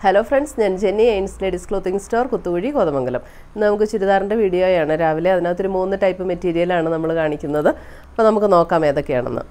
hello friends ഞാൻ Jenny എയിൻസ് ladies clothing store Kuthukuzhi Kothamangalam ഇന്ന് നമുക്ക് ചുരിദാറിൻ്റെ വീഡിയോയാണ് രാവിലെ അതിനകത്തൊരു മൂന്ന് ടൈപ്പ് മെറ്റീരിയലാണ് നമ്മൾ കാണിക്കുന്നത് അപ്പോൾ നമുക്ക് നോക്കാം ഏതൊക്കെയാണെന്ന്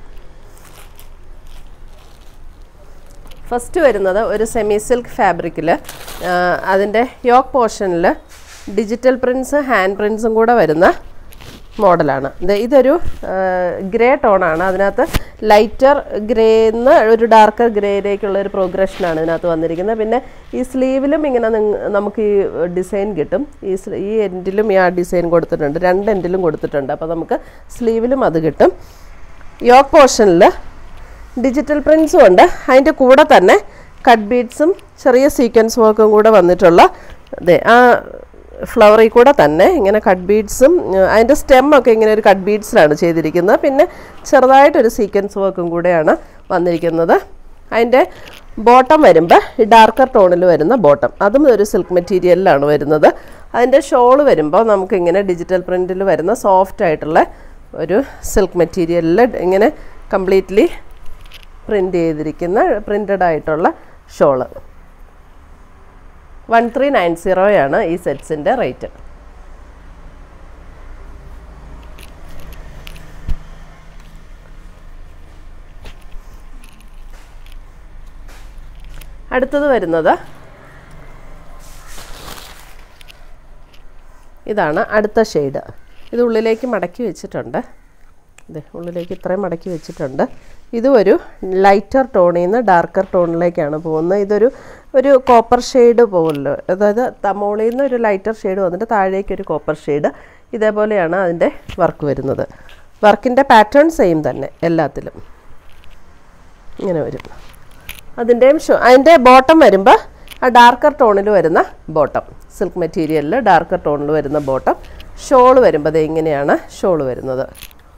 ഫസ്റ്റ് വരുന്നത് ഒരു സെമി സിൽക്ക് ഫാബ്രിക്കിൽ അതിൻ്റെ യോക്ക് പോർഷനിൽ ഡിജിറ്റൽ പ്രിൻസ് ഹാൻഡ് പ്രിൻസും കൂടെ വരുന്ന മോഡലാണ് ഇത് ഇതൊരു ഗ്രേ ടോണാണ് അതിനകത്ത് ലൈറ്റർ ഗ്രേന്ന് ഒരു ഡാർക്കർ ഗ്രേയിലേക്കുള്ള ഒരു പ്രോഗ്രഷനാണ് ഇതിനകത്ത് വന്നിരിക്കുന്നത് പിന്നെ ഈ സ്ലീവിലും ഇങ്ങനെ നിങ്ങ- നമുക്ക് ഈ ഡിസൈൻ കിട്ടും ഈ സ്ലീ- ഈ എൻഡിലും ഈ ആ ഡിസൈൻ കൊടുത്തിട്ടുണ്ട് രണ്ട് എൻഡിലും കൊടുത്തിട്ടുണ്ട് അപ്പോൾ നമുക്ക് സ്ലീവിലും അത് കിട്ടും യോക്ക് പോർഷനിൽ ഡിജിറ്റൽ പ്രിൻസും ഉണ്ട് അതിൻ്റെ കൂടെ തന്നെ കട്ട് ബീഡ്സും ചെറിയ സീക്വൻസ് വർക്കും കൂടെ വന്നിട്ടുള്ള അതെ ആ ഫ്ലവറിൽ കൂടെ തന്നെ ഇങ്ങനെ കട്ട് ബീഡ്സും അതിൻ്റെ സ്റ്റെമ്മൊക്കെ ഇങ്ങനെ ഒരു കട്ട് ബീഡ്സിലാണ് ചെയ്തിരിക്കുന്നത് പിന്നെ ചെറുതായിട്ടൊരു സീക്വൻസ് വർക്കും കൂടെയാണ് വന്നിരിക്കുന്നത് അതിൻ്റെ ബോട്ടം വരുമ്പോൾ ഈ ഡാർക്കർ ടോണിൽ വരുന്ന ബോട്ടം അതും ഒരു സിൽക്ക് മെറ്റീരിയലിലാണ് വരുന്നത് അതിൻ്റെ ഷോൾ വരുമ്പോൾ നമുക്കിങ്ങനെ ഡിജിറ്റൽ പ്രിൻറ്റിൽ വരുന്ന സോഫ്റ്റ് ആയിട്ടുള്ള ഒരു സിൽക്ക് മെറ്റീരിയലിൽ ഇങ്ങനെ കംപ്ലീറ്റ്ലി പ്രിൻ്റ് ചെയ്തിരിക്കുന്ന പ്രിൻ്റഡ് ആയിട്ടുള്ള ഷോള് വൺ ത്രീ നയൻ സീറോയാണ് ഈ സെറ്റ്സിൻ്റെ റേറ്റ് അടുത്തത് വരുന്നത് ഇതാണ് അടുത്ത ഷെയ്ഡ് ഇത് ഉള്ളിലേക്ക് മടക്കി വെച്ചിട്ടുണ്ട് ഇത് ഉള്ളിലേക്ക് ഇത്രയും മടക്കി വെച്ചിട്ടുണ്ട് ഇതും ഒരു ലൈറ്റർ ടോണിൽ നിന്ന് ഡാർക്കർ ടോണിലേക്കാണ് പോകുന്നത് ഇതൊരു ഒരു കോപ്പർ ഷെയ്ഡ് പോകുമല്ലോ അതായത് തമോളിൽ നിന്ന് ഒരു ലൈറ്റർ ഷെയ്ഡ് വന്നിട്ട് താഴേക്ക് ഒരു കോപ്പർ ഷെയ്ഡ് ഇതേപോലെയാണ് അതിൻ്റെ വർക്ക് വരുന്നത് വർക്കിൻ്റെ പാറ്റേൺ സെയിം തന്നെ എല്ലാത്തിലും ഇങ്ങനെ വരും അതിൻ്റെയും ഷോ അതിൻ്റെ ബോട്ടം വരുമ്പോൾ ആ ഡാർക്കർ ടോണിൽ വരുന്ന ബോട്ടം സിൽക്ക് മെറ്റീരിയലിൽ ഡാർക്കർ ടോണിൽ വരുന്ന ബോട്ടം ഷോൾ വരുമ്പോൾ അത് ഇങ്ങനെയാണ് ഷോൾ വരുന്നത്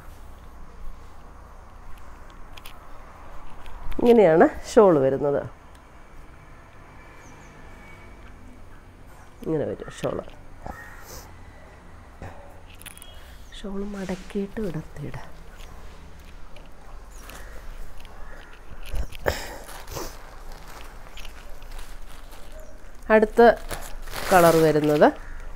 ഇങ്ങനെയാണ് ഷോൾ വരുന്നത് ഇങ്ങനെ വരും ഷോള് ഷോൾ മടക്കിയിട്ട് ഇടത്തിട അടുത്ത കളർ വരുന്നത്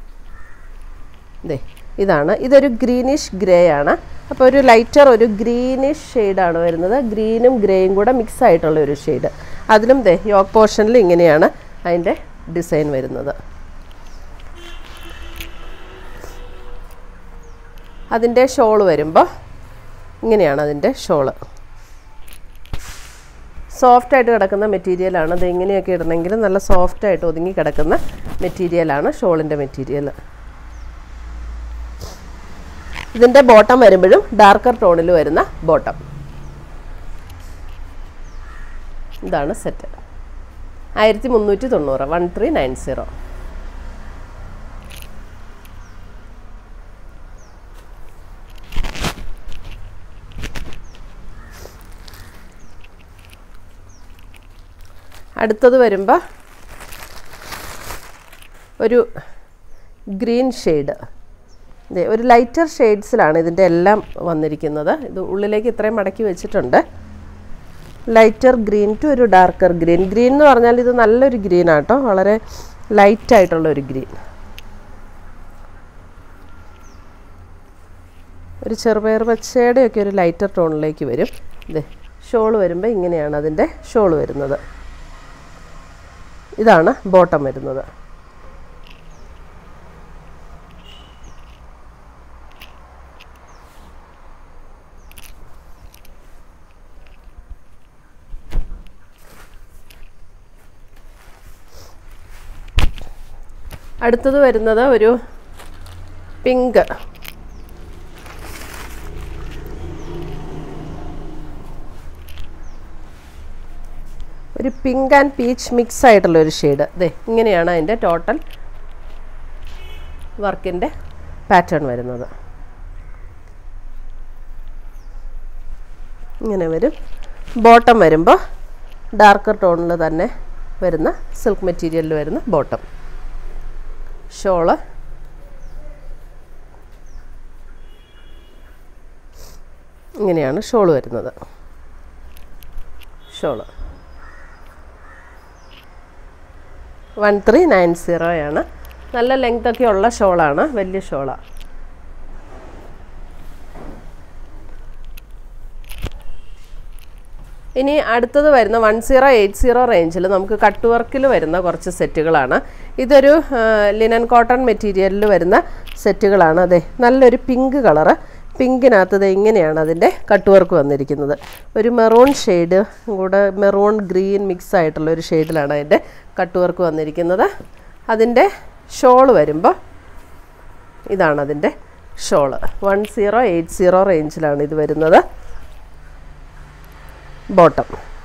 ദേ ഇതാണ് ഇതൊരു ഗ്രീനിഷ് ഗ്രേ ആണ് അപ്പോൾ ഒരു ലൈറ്റർ ഒരു ഗ്രീനിഷ് ഷെയ്ഡാണ് വരുന്നത് ഗ്രീനും ഗ്രേയും കൂടെ മിക്സ് ആയിട്ടുള്ള ഒരു ഷെയ്ഡ് അതിലും ദേ യോക്ക് പോർഷനിൽ ഇങ്ങനെയാണ് അതിൻ്റെ ഡിസൈൻ വരുന്നത് അതിൻ്റെ ഷോൾ വരുമ്പോൾ ഇങ്ങനെയാണ് അതിൻ്റെ ഷോള് സോഫ്റ്റ് ആയിട്ട് കിടക്കുന്ന മെറ്റീരിയലാണ് അത് എങ്ങനെയൊക്കെ ഇടണമെങ്കിൽ നല്ല സോഫ്റ്റ് ആയിട്ട് ഒതുങ്ങി കിടക്കുന്ന മെറ്റീരിയലാണ് ഷോളിൻ്റെ മെറ്റീരിയൽ ഇതിൻ്റെ ബോട്ടം വരുമ്പോഴും ഡാർക്കർ ടോണിൽ വരുന്ന ബോട്ടം ഇതാണ് സെറ്റ് ആയിരത്തി മുന്നൂറ്റി തൊണ്ണൂറ് വൺ ത്രീ നയൻ സീറോ അടുത്തത് വരുമ്പോൾ ഒരു ഗ്രീൻ ഷെയ്ഡ് ഇതേ ഒരു ലൈറ്റർ ഷെയ്ഡ്സിലാണ് ഇതിൻ്റെ എല്ലാം വന്നിരിക്കുന്നത് ഇത് ഉള്ളിലേക്ക് ഇത്രയും മടക്കി വെച്ചിട്ടുണ്ട് ലൈറ്റർ ഗ്രീൻ ടു ഒരു ഡാർക്കർ ഗ്രീൻ ഗ്രീൻ എന്ന് പറഞ്ഞാൽ ഇത് നല്ലൊരു ഗ്രീൻ ആട്ടോ വളരെ ലൈറ്റ് ആയിട്ടുള്ള ഒരു ഗ്രീൻ ഒരു ചെറുപയർ പച്ചയുടെ ഒക്കെ ഒരു ലൈറ്റർ ടോണിലേക്ക് വരും ഇതേ ഷോൾ വരുമ്പോൾ ഇങ്ങനെയാണ് അതിൻ്റെ ഷോൾ വരുന്നത് ഇതാണ് ബോട്ടം വരുന്നത് അടുത്തത് വരുന്നത് ഒരു പിങ്ക് ഒരു പിങ്ക് ആൻഡ് പീച്ച് മിക്സ് ആയിട്ടുള്ള ഒരു ഷെയ്ഡ് അതെ ഇങ്ങനെയാണ് അതിൻ്റെ ടോട്ടൽ വർക്കിൻ്റെ പാറ്റേൺ വരുന്നത് ഇങ്ങനെ വരും ബോട്ടം വരുമ്പോൾ ഡാർക്കർ ടോണിൽ തന്നെ വരുന്ന സിൽക്ക് മെറ്റീരിയലിൽ വരുന്ന ബോട്ടം ഷോള് ഇങ്ങനെയാണ് ഷോൾ വരുന്നത് ഷോള് വൺ ത്രീ നയൻ സീറോയാണ് നല്ല ലെങ്ത് ഒക്കെ ഉള്ള ഷോളാണ് വലിയ ഷോളാണ് ഇനി അടുത്തത് വരുന്ന വൺ സീറോ എയ്റ്റ് സീറോ റേഞ്ചിൽ നമുക്ക് കട്ട് വർക്കിൽ വരുന്ന കുറച്ച് സെറ്റുകളാണ് ഇതൊരു ലിനൻ കോട്ടൺ മെറ്റീരിയലിൽ വരുന്ന സെറ്റുകളാണ് അതെ നല്ലൊരു പിങ്ക് കളറ് പിങ്കിനകത്ത് ഇത് ഇങ്ങനെയാണ് അതിൻ്റെ കട്ട് വർക്ക് വന്നിരിക്കുന്നത് ഒരു മെറൂൺ ഷെയ്ഡ് കൂടെ മെറൂൺ ഗ്രീൻ മിക്സ് ആയിട്ടുള്ള ഒരു ഷെയ്ഡിലാണ് അതിൻ്റെ കട്ട് വർക്ക് വന്നിരിക്കുന്നത് അതിൻ്റെ ഷോള് വരുമ്പോൾ ഇതാണ് അതിൻ്റെ shawl one zero eight zero റേഞ്ചിലാണ് ഇത് വരുന്നത് ബോട്ടം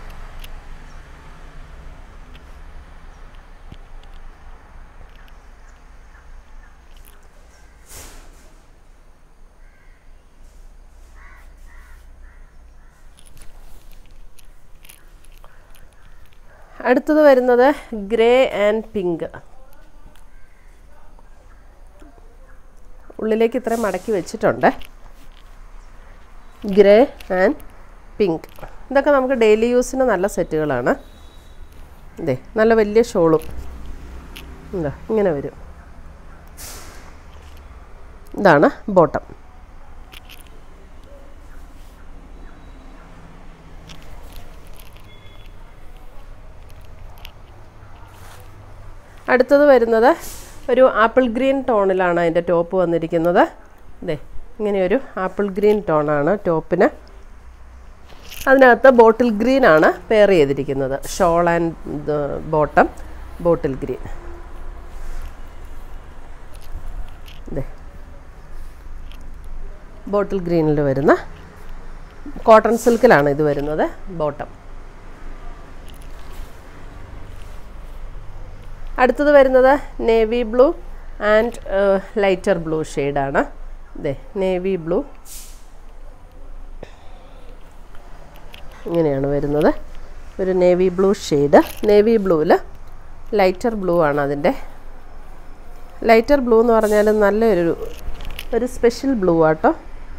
അടുത്തത് വരുന്നത് ഗ്രേ ആൻഡ് പിങ്ക് ഉള്ളിലേക്ക് ഇത്രയും മടക്കി വെച്ചിട്ടുണ്ട് ഗ്രേ ആൻഡ് പിങ്ക് ഇതൊക്കെ നമുക്ക് ഡെയിലി യൂസിന് നല്ല സെറ്റുകളാണ് ഇതേ നല്ല വലിയ ഷോളും എന്താ ഇങ്ങനെ വരും ഇതാണ് ബോട്ടം അടുത്തത് വരുന്നത് ഒരു ആപ്പിൾ ഗ്രീൻ ടോണിലാണ് അതിൻ്റെ ടോപ്പ് വന്നിരിക്കുന്നത് ഇതേ ഇങ്ങനെയൊരു ആപ്പിൾ ഗ്രീൻ ടോണാണ് ടോപ്പിന് അതിനകത്ത് ബോട്ടിൽ ഗ്രീൻ ആണ് പെയർ ചെയ്തിരിക്കുന്നത് shawl and bottom bottle green ഇതേ ബോട്ടിൽ ഗ്രീനിൽ വരുന്ന കോട്ടൺ സിൽക്കിലാണ് ഇത് വരുന്നത് ബോട്ടം അടുത്തത് വരുന്നത് navy blue and lighter blue ഷെയ്ഡാണ് ഇതേ നേവി ബ്ലൂ ഇങ്ങനെയാണ് വരുന്നത് ഒരു നേവി ബ്ലൂ ഷെയ്ഡ് നേവി ബ്ലൂവിൽ ലൈറ്റർ ബ്ലൂ ആണ് അതിൻ്റെ ലൈറ്റർ ബ്ലൂ എന്ന് പറഞ്ഞാൽ നല്ലൊരു ഒരു സ്പെഷ്യൽ ബ്ലൂ ആട്ടോ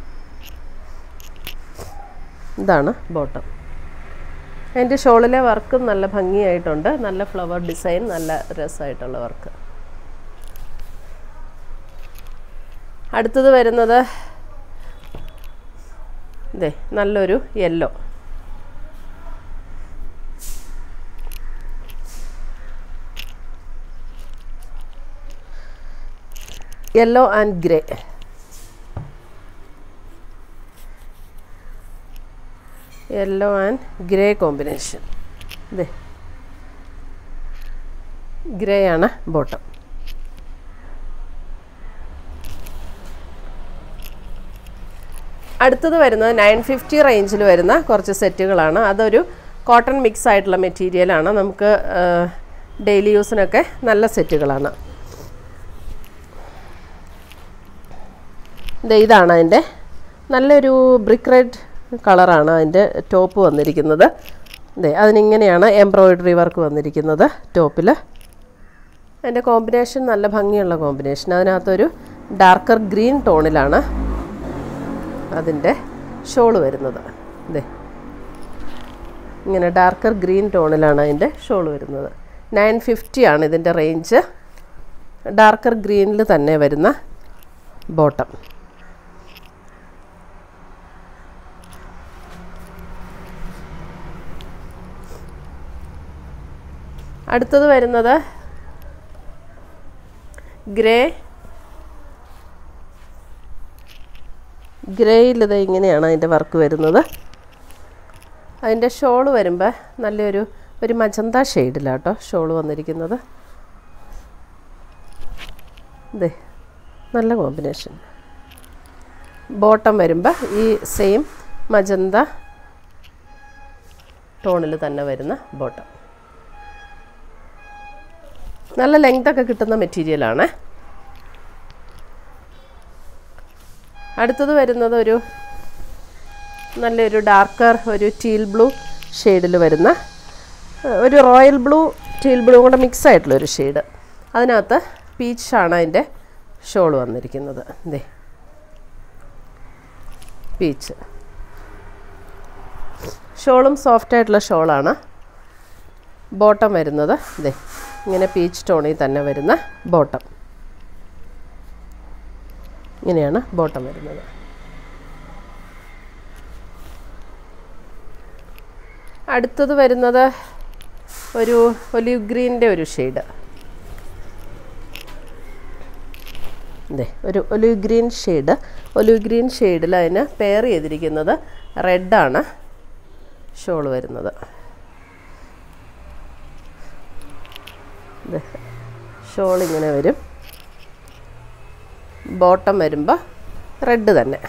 ഇതാണ് ബോട്ടം അതിൻ്റെ ഷോളിലെ വർക്കും നല്ല ഭംഗിയായിട്ടുണ്ട് നല്ല ഫ്ലവർ ഡിസൈൻ നല്ല രസമായിട്ടുള്ള വർക്ക് അടുത്തത് വരുന്നത് ഇതേ നല്ലൊരു yellow yellow and grey yellow and grey combination ഇതേ ഗ്രേ ആണ് ബോട്ടം അടുത്തത് വരുന്നത് നയൻ ഫിഫ്റ്റി റേഞ്ചിൽ വരുന്ന കുറച്ച് സെറ്റുകളാണ് അതൊരു കോട്ടൺ മിക്സ് ആയിട്ടുള്ള മെറ്റീരിയലാണ് നമുക്ക് ഡെയിലി യൂസിനൊക്കെ നല്ല സെറ്റുകളാണ് ദേ ഇതാണ് അതിൻ്റെ നല്ലൊരു ബ്രിക്ക് റെഡ് കളറാണ് അതിൻ്റെ ടോപ്പ് വന്നിരിക്കുന്നത് ദേ അതിനിങ്ങനെയാണ് എംബ്രോയിഡറി വർക്ക് വന്നിരിക്കുന്നത് ടോപ്പിൽ അതിൻ്റെ കോമ്പിനേഷൻ നല്ല ഭംഗിയുള്ള കോമ്പിനേഷൻ അതിനകത്തൊരു ഡാർക്കർ ഗ്രീൻ ടോണിലാണ് അതിൻ്റെ ഷോള് വരുന്നത് ദേ ഇങ്ങനെ ഡാർക്കർ ഗ്രീൻ ടോണിലാണ് അതിൻ്റെ ഷോള് വരുന്നത് നയൻ ഫിഫ്റ്റി ആണ് ഇതിൻ്റെ റേഞ്ച് ഡാർക്കർ ഗ്രീനിൽ തന്നെ വരുന്ന ബോട്ടം അടുത്തത് വരുന്നത് ഗ്രേ ഗ്രേയിൽ ഇത് ഇങ്ങനെയാണ് അതിൻ്റെ വർക്ക് വരുന്നത് അതിൻ്റെ ഷോള് വരുമ്പോൾ നല്ലൊരു ഒരു മജന്ത ഷെയ്ഡിലാട്ടോ ഷോള് വന്നിരിക്കുന്നത് ഇതേ നല്ല കോമ്പിനേഷൻ ബോട്ടം വരുമ്പോൾ ഈ സെയിം മജന്ത ടോണിൽ തന്നെ വരുന്ന ബോട്ടം നല്ല ലെങ്ത് ഒക്കെ കിട്ടുന്ന മെറ്റീരിയലാണ് അടുത്തത് വരുന്നത് ഒരു നല്ലൊരു ഡാർക്കർ ഒരു ടീൽ ബ്ലൂ ഷെയ്ഡിൽ വരുന്ന ഒരു റോയൽ ബ്ലൂ ടീൽ ബ്ലൂ കൂടെ മിക്സ് ആയിട്ടുള്ള ഒരു ഷെയ്ഡ് അതിനകത്ത് പീച്ചാണ് അതിൻ്റെ ഷോൾ വന്നിരിക്കുന്നത് ഇതേ പീച്ച് ഷോളും സോഫ്റ്റ് ആയിട്ടുള്ള ഷോളാണ് ബോട്ടം വരുന്നത് ഇതേ ഇങ്ങനെ പീച്ച് ടോണിൽ തന്നെ വരുന്ന ബോട്ടം ഇങ്ങനെയാണ് ബോട്ടം വരുന്നത് അടുത്തത് വരുന്നത് ഒരു ഒലിവ് ഗ്രീൻ്റെ ഒരു ഷെയ്ഡ് അതെ ഒരു olive green shade olive green ഷെയ്ഡിൽ അതിന് പെയർ ചെയ്തിരിക്കുന്നത് റെഡാണ് ഷോൾ വരുന്നത് ഷോൾ ഇങ്ങനെ വരും ബോട്ടം വരുമ്പോൾ റെഡ് തന്നെ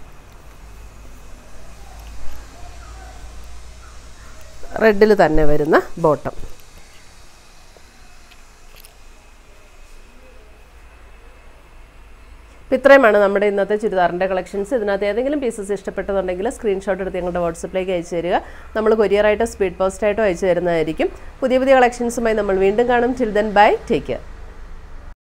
റെഡിൽ തന്നെ വരുന്ന ബോട്ടം അപ്പോൾ ഇത്രയുമാണ് നമ്മുടെ ഇന്നത്തെ ചുരിദാറിൻ്റെ കളക്ഷൻസ് ഇതിനകത്ത് ഏതെങ്കിലും പീസസ് ഇഷ്ടപ്പെട്ടതുണ്ടെങ്കിൽ സ്ക്രീൻഷോട്ട് എടുത്ത് ഞങ്ങളുടെ വാട്സപ്പിലേക്ക് അയച്ചു തരിക നമ്മൾ കൊറിയറായിട്ടോ സ്പീഡ് പോസ്റ്റായിട്ടോ അയച്ചു തരുന്നതായിരിക്കും പുതിയ പുതിയ കളക്ഷൻസുമായി നമ്മൾ വീണ്ടും കാണും till then bye take care